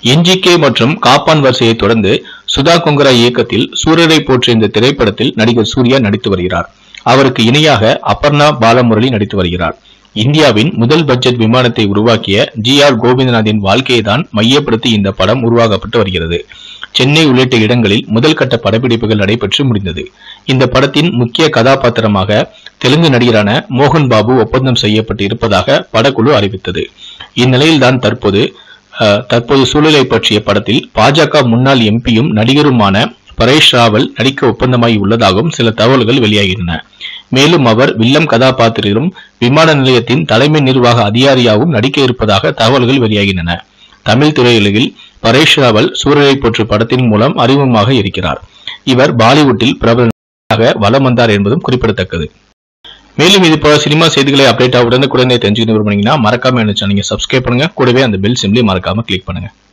NGK மற்றும் காப்பான் வரிசையை தொடர்ந்து சுதா கொங்கரா இயக்கத்தில் சூரரை போற்ற இந்த திரைப்படத்தில் நடிகர் சூர்யா நடித்து வருகிறார் அவருக்கு இணையாக அபர்ணா பாலமுரளி நடித்து வருகிறார் இந்தியாவின் முதல் பட்ஜெட் விமானத்தை உருவாக்கிய ஜி ஆர் கோவிந்தநாதின் வாழ்க்கையை தான் மையப்படுத்தி இந்த படம் உருவாக்கப்பட்டு வருகிறது சென்னை உள்ளிட்ட இடங்களில் முதல் கட்ட படப்பிடிப்புகள் நடைபெற்று முடிந்தது இந்த படத்தின் முக்கிய கதாபாத்திரமாக தெலுங்கு நடிகரான மோகன் பாபு ஒப்பந்தம் செய்யப்பட்டு இருப்பதாக படக்குழு அறிவித்தது இந்நிலையில்தான் தற்போது அஹ், தற்போது சூழலை பற்றிய படத்தில் பாஜக முன்னாள் எம்பியும் நடிகருமான பரேஷ் ராவல் நடிக்க ஒப்பந்தமாகி உள்ளதாகவும் சில தகவல்கள் வெளியாகின்றன மேலும் அவர் வில்லம் கதாபாத்திரம் விமான நிலையத்தின் தலைமை நிர்வாக அதிகாரியாகவும் நடிக்க இருப்பதாக தகவல்கள் வெளியாகின்றன தமிழ் திரையுலகில் பரேஷ் ராவல் சூரரை போற்று படத்தின் மூலம் அறிமுகமாக இருக்கிறார் இவர் பாலிவுட்டில் பிரபல நடிகராக வலம் வந்தார் என்பதும் குறிப்பிடத்தக்கது மேலும் இது போல சினிமா செய்திகளை அப்டேட் உடனுக்குடனே தெரிஞ்சுக்கணும் விரும்புனீங்கன்னா மறக்காம என்ன சேனல் நீங்க சப்ஸ்கிரைப் பண்ணுங்க கூடவே அந்த பெல் சிம்லி மறக்காம கிளிக் பண்ணுங்க